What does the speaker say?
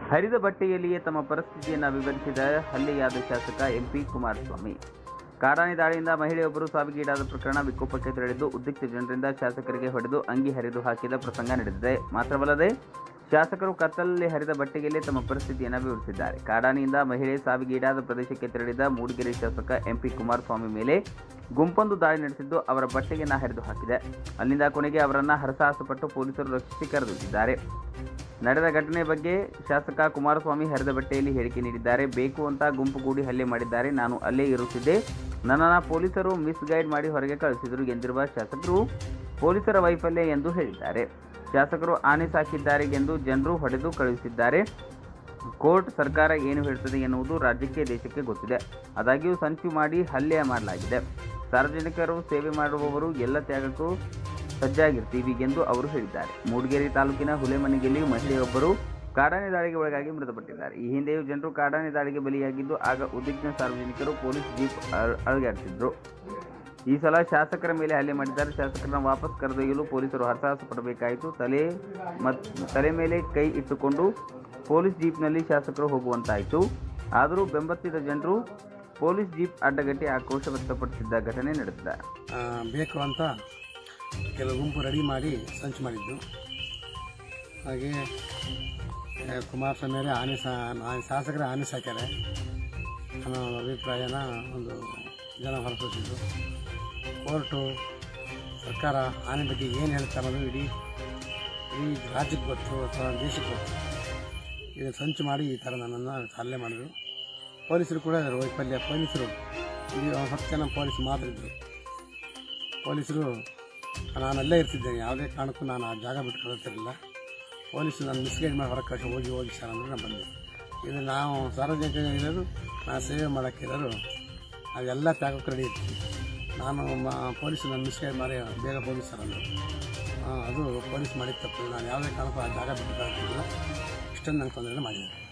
ಹರಿದ ಬಟ್ಟೆಯಲ್ಲಿಯೇ ತಮ್ಮ ಪರಿಸ್ಥಿತಿಯನ್ನು ವಿವರಿಸಿದ ಹಲ್ಲೆಯಾದ ಶಾಸಕ ಎಂಪಿ ಕುಮಾರಸ್ವಾಮಿ ಕಾಡಾನೆ ದಾಳಿಯಿಂದ ಮಹಿಳೆಯೊಬ್ಬರು ಸಾವಿಗೀಡಾದ ಪ್ರಕರಣ ವಿಕೋಪಕ್ಕೆ ತೆರಳಿದ್ದು ಉದ್ರಿಕ್ತ ಜನರಿಂದ ಶಾಸಕರಿಗೆ ಹೊಡೆದು ಅಂಗಿ ಹರಿದು ಹಾಕಿದ ಪ್ರಸಂಗ ನಡೆದಿದೆ ಮಾತ್ರವಲ್ಲದೆ ಶಾಸಕರು ಕತ್ತಲಲ್ಲಿ ಹರಿದ ಬಟ್ಟೆಯಲ್ಲಿ ತಮ್ಮ ಪರಿಸ್ಥಿತಿಯನ್ನು ವಿವರಿಸಿದ್ದಾರೆ ಕಾಡಾನೆಯಿಂದ ಮಹಿಳೆ ಸಾವಿಗೀಡಾದ ಪ್ರದೇಶಕ್ಕೆ ತೆರಳಿದ ಮೂಡಿಗೆರೆ ಶಾಸಕ ಎಂಪಿ ಕುಮಾರಸ್ವಾಮಿ ಮೇಲೆ ಗುಂಪೊಂದು ದಾಳಿ ನಡೆಸಿದ್ದು ಅವರ ಬಟ್ಟೆಯನ್ನು ಹರಿದು ಹಾಕಿದೆ ಅಲ್ಲಿಂದ ಕೊನೆಗೆ ಅವರನ್ನು ಹರಸಾಹಸಪಟ್ಟು ಪೊಲೀಸರು ರಕ್ಷಿಸಿ ಕರೆದೊಯ್ದಿದ್ದಾರೆ ನಡೆದ ಘಟನೆ ಬಗ್ಗೆ ಶಾಸಕ ಕುಮಾರಸ್ವಾಮಿ ಹರಿದ ಬಟ್ಟೆಯಲ್ಲಿ ಹೇಳಿಕೆ ನೀಡಿದ್ದಾರೆ ಬೇಕು ಅಂತ ಗುಂಪುಗೂಡಿ ಹಲ್ಲೆ ಮಾಡಿದ್ದಾರೆ ನಾನು ಅಲ್ಲೇ ಇರುತ್ತಿದ್ದೆ ನನ್ನನ್ನು ಪೊಲೀಸರು ಮಿಸ್ಗೈಡ್ ಮಾಡಿ ಹೊರಗೆ ಕಳಿಸಿದರು ಎಂದಿರುವ ಶಾಸಕರು ಪೊಲೀಸರ ವೈಫಲ್ಯ ಎಂದು ಹೇಳಿದ್ದಾರೆ ಶಾಸಕರು ಆನೆ ಸಾಕಿದ್ದಾರೆ ಎಂದು ಜನರು ಹೊಡೆದು ಕಳುಹಿಸಿದ್ದಾರೆ ಕೋರ್ಟ್ ಸರ್ಕಾರ ಏನು ಹೇಳ್ತದೆ ಎನ್ನುವುದು ರಾಜ್ಯಕ್ಕೆ ದೇಶಕ್ಕೆ ಗೊತ್ತಿದೆ ಆದಾಗ್ಯೂ ಸಂಚು ಮಾಡಿ ಹಲ್ಲೆ ಮಾಡಲಾಗಿದೆ ಸಾರ್ವಜನಿಕರು ಸೇವೆ ಮಾಡುವವರು ಎಲ್ಲ ತ್ಯಾಗಕ್ಕೂ ಸಜ್ಜಾಗಿರ್ತೀವಿ ಎಂದು ಅವರು ಹೇಳಿದ್ದಾರೆ ಮೂಡಿಗೆರೆ ತಾಲೂಕಿನ ಹುಲೆಮನೆಗೆಯಲ್ಲಿ ಮಹಿಳೆಯೊಬ್ಬರು ಕಾಡಾನೆ ದಾಳಿಗೆ ಒಳಗಾಗಿ ಮೃತಪಟ್ಟಿದ್ದಾರೆ ಈ ಹಿಂದೆಯೂ ಜನರು ಕಾಡಾನೆ ದಾಳಿಗೆ ಬಲಿಯಾಗಿದ್ದು ಆಗ ಉದ್ವಿಗ್ನ ಸಾರ್ವಜನಿಕರು ಪೊಲೀಸ್ ಜೀಪ್ ಅಳ್- ಅಲುಗಾಡ್ತಿದ್ರು ಈ ಸಲ ಶಾಸಕರ ಮೇಲೆ ಹಲ್ಲೆ ಮಾಡಿದ್ದಾರೆ ಶಾಸಕರನ್ನ ವಾಪಸ್ ಕರೆದೊಯ್ಯಲು ಪೊಲೀಸರು ಹರಸಾಹಸ ಪಡಬೇಕಾಯಿತು ತಲೆ ಮತ್ ತಲೆ ಮೇಲೆ ಕೈ ಇಟ್ಟುಕೊಂಡು ಪೊಲೀಸ್ ಜೀಪ್ನಲ್ಲಿ ಶಾಸಕರು ಹೋಗುವಂತಾಯಿತು ಆದರೂ ಬೆಂಬತ್ತಿದ ಜನರು ಪೊಲೀಸ್ ಜೀಪ್ ಅಡ್ಡಗಟ್ಟಿ ಆಕ್ರೋಶ ವ್ಯಕ್ತಪಡಿಸಿದ್ದ ಘಟನೆ ನಡೆದಿದೆ ಆ, ಬೇಕು ಅಂತ ಕೆಲವು ಗುಂಪು ರೆಡಿ ಮಾಡಿ ಸಂಚು ಮಾಡಿದ್ದು ಹಾಗೆ ಆ, ಕುಮಾರಸ್ವಾಮಿ ಅವರೇ ಆನೆ ಸಾ ಆನೆ ಶಾಸಕರೇ ಆನೆ ಸಾಕ್ಯಾರೆ ಅನ್ನೋ ಅಭಿಪ್ರಾಯನ ಒಂದು ಜನ ಹೊರಸೂಸಿದ್ರು ಕೋರ್ಟು ಸರ್ಕಾರ ಆನೆ ಬಗ್ಗೆ ಏನು ಹೇಳ್ತಾರೆ ಅನ್ನೋದು ಇಡೀ ಇಡೀ ರಾಜ್ಯಕ್ಕೆ ಗೊತ್ತು ಅಥವಾ ದೇಶಕ್ಕೆ ಗೊತ್ತು ಇದು ಸಂಚು ಮಾಡಿ ಈ ಥರ ನನ್ನನ್ನು ಹಲ್ಲೆ ಮಾಡಿದ್ರು ಪೊಲೀಸರು ಕೂಡ ಅದರ ವೈಫಲ್ಯ ಪೊಲೀಸರು ಇಲ್ಲಿ ಒಂದು ಹತ್ತು ಜನ ಪೊಲೀಸ್ ಮಾತ್ರ ಇದ್ದರು ಪೊಲೀಸರು ನಾನು ಅಲ್ಲೇ ಇರ್ತಿದ್ದೇನೆ ಯಾವುದೇ ಕಾರಣಕ್ಕೂ ನಾನು ಆ ಜಾಗ ಬಿಟ್ಟು ಕಳಿಸ್ತಿರಲಿಲ್ಲ ಪೊಲೀಸರು ನಾನು ಮಿಸ್ಗೈಡ್ ಮಾಡಿ ಹೊರಗೆ ಕಳಿಸಿ ಹೋಗಿ ಹೋಗಿ ಸರ್ ಅಂದ್ರೆ ನಾನು ಬಂದೆ ಇದು ನಾವು ಸಾರ್ವಜನಿಕರಿರೋರು ನಾನು ಸೇವೆ ಮಾಡೋಕ್ಕಿರೋರು ನಾವೆಲ್ಲ ತ್ಯಾಗಕ್ಕೆ ರೆಡಿ ಇರ್ತೀವಿ ನಾನು ಮ ಪೊಲೀಸರು ನಾನು ಮಿಸ್ಗೈಡ್ ಮಾಡಿ ಬೇಗ ಹೋಗಿ ಸರ್ ಅಂದರು ಆ, ಅದು ಪೊಲೀಸ್ ಮಾಡಿದ ತಪ್ಪು ನಾನು ಯಾವುದೇ ಕಾರಣಕ್ಕೂ ಆ ಜಾಗ ಬಿಟ್ಟು ಕಳಿಸ್ತಿರಲಿಲ್ಲ ಇಷ್ಟೊಂದು ನಂಗೆ ತೊಂದರೆ ಮಾಡಿದ್ದಾರೆ